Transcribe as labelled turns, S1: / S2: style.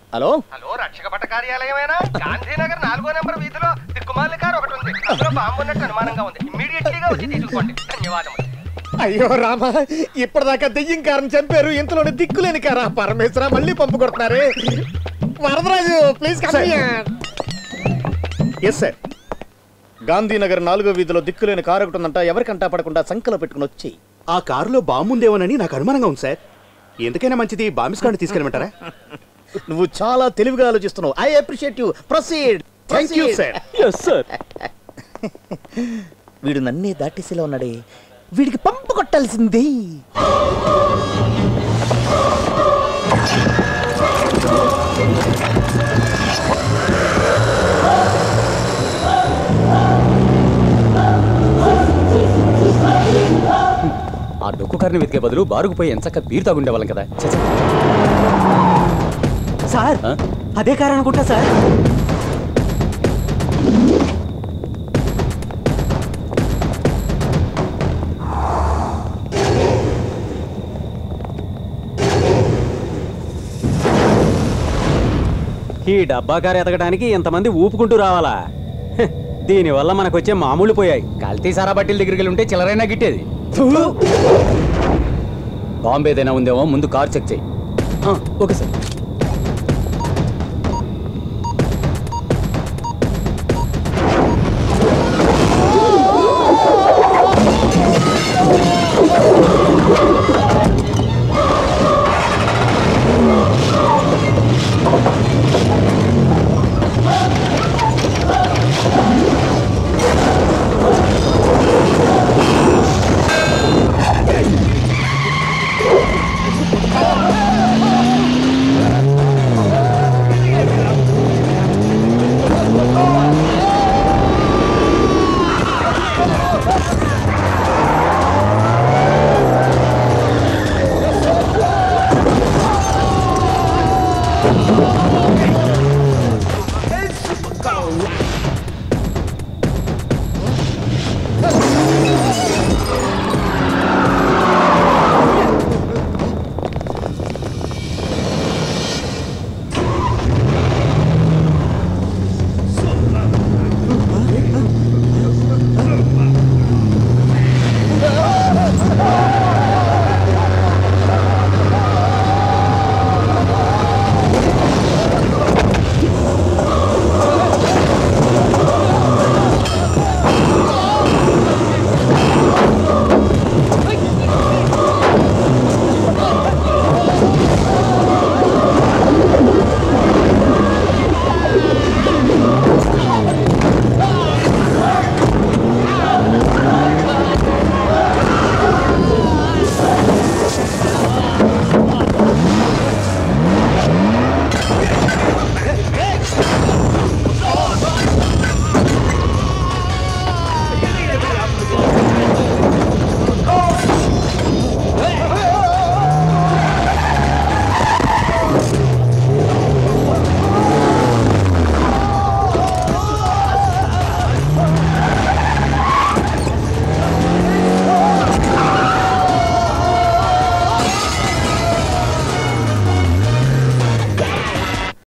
S1: Hello
S2: hello రక్షక భట కార్యాలయమేనా గాంధీనగర్ నాలుగో number వీధిలో దిక్కుమాలి కారు ఒకటి ఉంది అందులో బాంబు ఉన్నట్టు అనుమానంగా ఉంది ఇమ్మీడియట్లీగా వచ్చి తీసుకోండి ధన్యవాదములు
S1: అయ్యో రామా ఇప్పటిదాకా దెయ్యం కారం చంపారు ఇంతలోనే దిక్కులేని కారా పరమేశ్వర మళ్ళీ పంపు కొడుతున్నారే Varadaraju please yes sir Gandhinagar నాలుగో వీధిలో దిక్కులేని కారు ఒకటి ఉందంట ఎవరికంటా పడకుండా సంకలో పెట్టుకుని వచ్చి
S3: ఆ కారులో బాంబు ఉందేమోనని నాకు అనుమానంగా ఉంది సార్ ఎందుకైనా మంచిది బాంబు స్క్వాడ్ తీసుకెళ్ళమంటారా
S1: నువ్వు చాలా తెలివిగా ఆలోచిస్తున్నావు I appreciate you proceed
S3: thank you sir
S1: వీడు నన్నే దాటేసేలా ఉన్నాడే వీడికి పంపు కొట్టాల్సింది
S4: ఆ డొక్కు కారుని వెతికే బదులు బారుకు పోయి ఎంచక్క బీరు తాగుండేవాళ్ళం కదా ఛ, ఛ.
S5: సార్
S4: ఆ?
S5: అదే కారు అనుకుంటా సార్ ఈ డబ్బా కారు ఎతకడానికి ఇంతమంది ఊపుకుంటూ రావాలా హ్, దీనివల్ల మనకు వచ్చే మామూలు పోయాయి
S4: కల్తీ సారా బట్టీల దగ్గరికి వెళ్ళి ఉంటే చిల్లరైనా గిట్టేది బాంబే ఏదైనా ఉందేమో ముందు కార్ చెక్ చేయి ఆ, ఓకే సార్
S1: ఆ